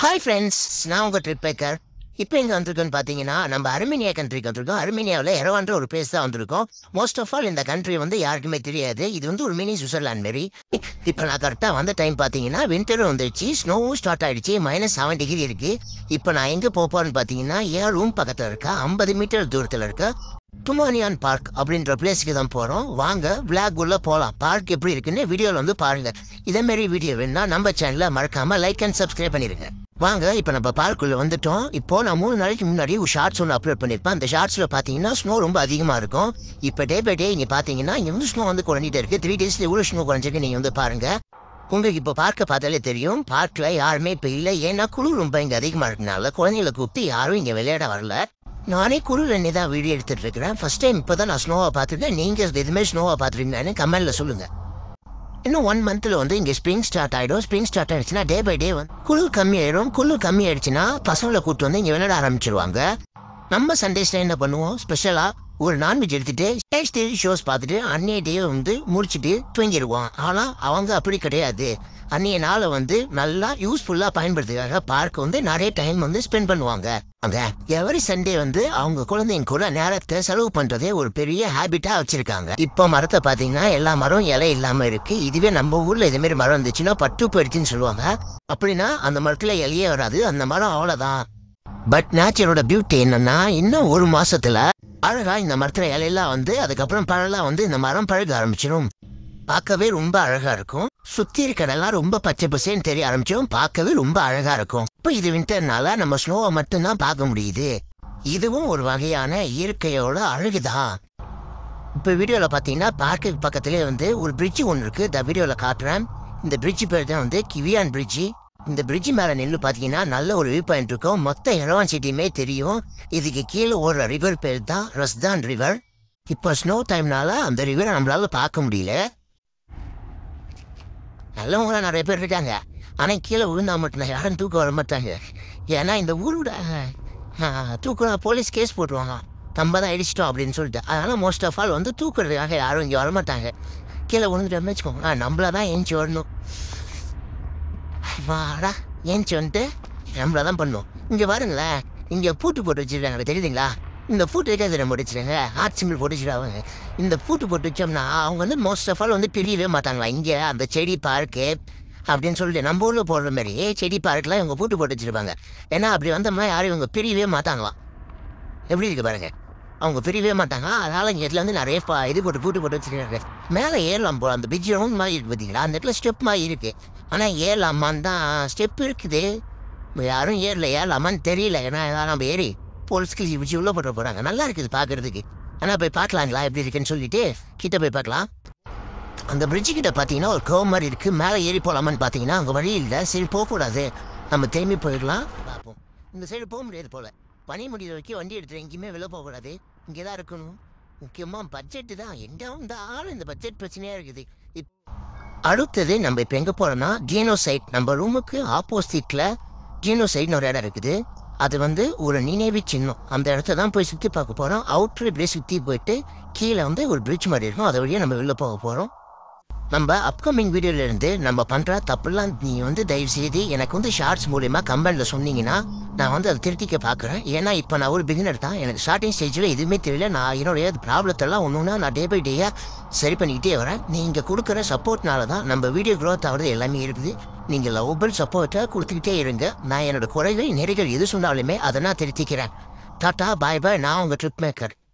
hi friends நான் உங்கள் trip Baker இப்போ எங்கே வந்திருக்கோன்னு பார்த்தீங்கன்னா நம்ம அர்மீனியா கண்ட்ரிக்கு வந்திருக்கோம் அர்மீனியாவில் எரவான்ற ஒரு பிளேஸ் தான் வந்திருக்கோம் மோஸ்ட் ஆஃப் ஆல் இந்த கண்ட்ரி வந்து யாருக்குமே தெரியாது இது வந்து ஒரு மினி சுவிட்சர்லாண்ட் மாரி இப்போ நான் கரெக்டாக வந்த டைம் பார்த்தீங்கன்னா வின்டரும் வந்துருச்சு ஸ்னோவும் ஸ்டார்ட் ஆயிடுச்சு மைனஸ் செவன் டிகிரி இருக்கு இப்போ நான் எங்கே போகிறேன்னு பார்த்தீங்கன்னா என் ரூம் பக்கத்தில் இருக்க ஐம்பது மீட்டர் தூரத்தில் இருக்க டுமானியான் பார்க் அப்படின்ற பிளேஸ்க்கு தான் போகிறோம் வாங்க விளாக் உள்ள போகலாம் பார்க் எப்படி இருக்குன்னு வீடியோவில் வந்து பாருங்க இதே மாதிரி வீடியோ வேணும்னா நம்ம சேனலை மறக்காம லைக் அண்ட் சப்ஸ்கிரைப் பண்ணிருங்க வாங்க இப்போ நம்ம பார்க்குள்ள வந்துட்டோம் இப்போ நான் மூணு நாளைக்கு முன்னாடி ஒரு ஷார்ட்ஸ் ஒன்று அப்லோட் பண்ணியிருப்பேன் அந்த ஷார்ட்ஸில் பார்த்தீங்கன்னா ஸ்னோ ரொம்ப அதிகமாக இருக்கும் இப்போ டே பை டே இங்கே பார்த்தீங்கன்னா இங்கே வந்து ஸ்னோ வந்து குறைஞ்சிட்டே இருக்கு த்ரீ டேஸில் எவ்வளோ ஸ்னோ குறைஞ்சிருக்கு நீங்கள் வந்து பாருங்க உங்களுக்கு இப்போ பார்க்க பார்த்தாலே தெரியும் பார்க்கில் யாருமே இப்போ இல்லை ஏன்னா குளிர் ரொம்ப இங்கே அதிகமாக இருக்கனால குழந்தைகளை கூப்பிட்டு யாரும் இங்கே விளையாட வரல நானே குளிர் எண்ணி தான் வீடியோ எடுத்துட்டு இருக்கிறேன் ஃபர்ஸ்ட் டைம் இப்போ தான் நான் ஸ்னோவை பார்த்துருக்கேன் நீங்கள் எதுவுமே ஸ்னோவை பார்த்துருக்கீங்கன்னு கமெண்ட்டில் சொல்லுங்கள் இன்னும் ஒன் மந்த்தில் வந்து இங்கே ஸ்ப்ரிங் ஸ்டார்ட் ஆகிடும் ஸ்ப்ரிங் ஸ்டார்ட் ஆயிடுச்சுன்னா டே பை டே வந்து குளிர் கம்மியாயிடும் குளிர் கம்மியாயிடுச்சுன்னா பசங்களை கூப்பிட்டு வந்து இங்கே விளையாட ஆரம்பிச்சிருவாங்க நம்ம சண்டேஸ்ல என்ன பண்ணுவோம் ஸ்பெஷலாக ஒரு நான்வெஜ் எடுத்துட்டு டேஸ்ட் ஷோஸ் பார்த்துட்டு அன்னைய டே வந்து முடிச்சுட்டு தூங்கிடுவோம் ஆனால் அவங்க அப்படி கிடையாது அன்னைய நாளை வந்து நல்லா யூஸ்ஃபுல்லாக பயன்படுத்துக்காக பார்க் வந்து நிறைய டைம் வந்து ஸ்பெண்ட் பண்ணுவாங்க அங்க எவரி சண்டே வந்து அவங்க குழந்தைங்க கூட நேரத்தை செலவு பண்றதே ஒரு பெரிய ஹேபிட்டா வச்சிருக்காங்க இப்போ மரத்தை பாத்தீங்கன்னா எல்லா மரம் இலை இல்லாம இருக்கு இதுவே நம்ம ஊர்ல இதே மாதிரி மரம் இருந்துச்சுன்னா பட்டு போயிடுச்சுன்னு சொல்லுவாங்க அப்படின்னா அந்த மரத்துல இலையே வராது அந்த மரம் அவ்வளவுதான் பட் நேச்சரோட பியூட்டி என்னன்னா இன்னும் ஒரு மாசத்துல அழகா இந்த மரத்துல இலையெல்லாம் வந்து அதுக்கப்புறம் பழம்லாம் வந்து இந்த மரம் பழக ஆரம்பிச்சிடும் பார்க்கவே ரொம்ப அழகா இருக்கும் சுத்தி இருக்கிறதெல்லாம் ரொம்ப பச்சை பசேன்னு தெரிய ஆரம்பிச்சிடும் பார்க்கவே ரொம்ப அழகா இருக்கும் இப்போ இது வின்டர்னால நம்ம ஸ்னோவை மட்டும்தான் பார்க்க முடியுது இதுவும் ஒரு வகையான இயற்கையோட அழகுதான் இப்போ வீடியோவில் பார்த்தீங்கன்னா பார்க்கு பக்கத்துலேயே வந்து ஒரு பிரிட்ஜ் ஒன்று இருக்குது இந்த வீடியோவில் காட்டுறேன் இந்த பிரிட்ஜ் பேர் தான் வந்து கிவியான் பிரிட்ஜி இந்த பிரிட்ஜ் மேலே நின்று பார்த்தீங்கன்னா நல்ல ஒரு வியூ பாயிண்ட் இருக்கும் மொத்த இளவான் சிட்டியுமே தெரியும் இதுக்கு கீழே ஓடுற ரிவர் பேர் தான் ரஸ்தான் ரிவர் இப்போ ஸ்னோ டைம்னால அந்த ரிவரை நம்மளால பார்க்க முடியல நல்லவங்களா நிறைய பேர் இருக்காங்க ஆனால் கீழே விழுந்தா மட்டும் யாரும் தூக்க வர மாட்டாங்க ஏன்னா இந்த ஊரோட தூக்குனா போலீஸ் கேஸ் போட்டுருவாங்க நம்ம தான் அடிச்சிட்டோம் அப்படின்னு சொல்லிட்டு அதனால் மோஸ்ட் ஆஃப் ஆல் வந்து தூக்குறதுக்காக யாரும் இங்கே வரமாட்டாங்க கீழே விழுந்துட்டு வச்சுக்கோங்க நம்மள தான் ஏஞ்சி வரணும் வாடா ஏஞ்சி வந்துட்டு நம்மள தான் பண்ணும் இங்கே பாருங்களேன் இங்கே பூட்டு போட்டு வச்சுருக்காங்க தெரியுதுங்களா இந்த பூட்டு வைக்காத நம்ம வச்சுருங்க ஹார்ட் சிம்பிள் போட்டு வச்சுருவாங்க இந்த பூட்டு போட்டு வச்சோம்னா அவங்க வந்து மோஸ்ட் ஆஃப் ஆல் வந்து பிரியவே மாட்டாங்களா இங்கே அந்த செடி பார்க்கு அப்படின்னு சொல்லிட்டு நம்ம ஊரில் போடுற மாதிரி செடி பார்க்கெலாம் இவங்க பூட்டு போட்டு வச்சுருப்பாங்க ஏன்னா அப்படி வந்தோம்னா யாரும் இவங்க பிரியவே மாட்டாங்களாம் எப்படி இருக்கு பாருங்க அவங்க பிரியவே மாட்டாங்க அதனால இங்க இடத்துல வந்து நிறைய பா- இது போட்டு பூட்டு போட்டு வச்சுருக்காங்க மேலே ஏறலாம் போல அந்த பிரிட்ஜ் ரவுண்ட் மாதிரி இருக்கு பார்த்தீங்களா அந்த இடத்துல ஸ்டெப் மாதிரி இருக்கு ஆனால் ஏறலாமான்னு தான் ஸ்டெப் இருக்குது யாரும் ஏறல ஏறலாமான்னு தெரியல ஏன்னா ஏதாவது நம்ம ஏறி போலீஸ்க்கு பிடிச்சி உள்ள போட்டு போகிறாங்க நல்லா இருக்குது பார்க்கறதுக்கு ஆனால் போய் பார்க்கலாங்களா எப்படி இருக்குன்னு சொல்லிட்டு கிட்ட போய் பார்க்கலாம் அந்த பிரிட்ஜு கிட்ட பார்த்தீங்கன்னா ஒரு கோ மாதிரி இருக்கு மேலே ஏறி போகலாமான்னு பார்த்தீங்கன்னா அங்கே வழி இல்லை சரி போகக்கூடாது நம்ம திரும்பி போயிடலாம் பார்ப்போம் இந்த சைடு போக முடியாது போல பனி முடிகிற வரைக்கும் வண்டி எடுத்துட்டு எங்கேயுமே வெளில போகக்கூடாது இங்கே தான் இருக்கணும் முக்கியமாக பட்ஜெட்டு தான் எங்கே வந்தாலும் இந்த பட்ஜெட் பிரச்சனையாக இருக்குது இப் அடுத்தது நம்ம இப்போ எங்கே போகிறோம்னா ஜீனோசைட் நம்ம ரூமுக்கு ஆப்போசிட்டில் ஜீனோசைட்னு ஒரு இடம் இருக்குது அது வந்து ஒரு நினைவு சின்னம் அந்த இடத்த தான் போய் சுற்றி பார்க்க போகிறோம் அவுட்ரு இப்படியே சுற்றி போயிட்டு கீழே வந்து ஒரு பிரிட்ஜ் மாதிரி இருக்கும் அதை வழியாக நம்ம வெளில போக போகிறோம் நம்ம அப்கமிங் வீடியோல இருந்து நம்ம பண்ற தப்புலாம் நீ வந்து தயவு செய்து எனக்கு வந்து ஷார்ட்ஸ் மூலியமா கமெண்ட்ல சொன்னீங்கன்னா நான் வந்து அதை திருத்திக்க பார்க்குறேன் ஏன்னா இப்போ நான் ஒரு பிகினர் தான் எனக்கு ஸ்டார்டிங் ஸ்டேஜில் எதுவுமே தெரியல நான் என்னுடைய ப்ராப்ளத்தெல்லாம் ஒன்று ஒன்றா நான் டே பை டேயாக சரி பண்ணிக்கிட்டே வரேன் நீங்கள் கொடுக்குற சப்போர்ட்னால தான் நம்ம வீடியோ க்ரோத் ஆகிறது எல்லாமே இருக்குது நீங்கள் லவ்வபிள் சப்போர்ட்டை கொடுத்துக்கிட்டே இருங்க நான் என்னோட குறைகள் நிறைகள் எது சொன்னாலுமே அதை நான் திருத்திக்கிறேன் டாட்டா பாய் பாய் நான் உங்கள் ட்ரிப் மேக்கர்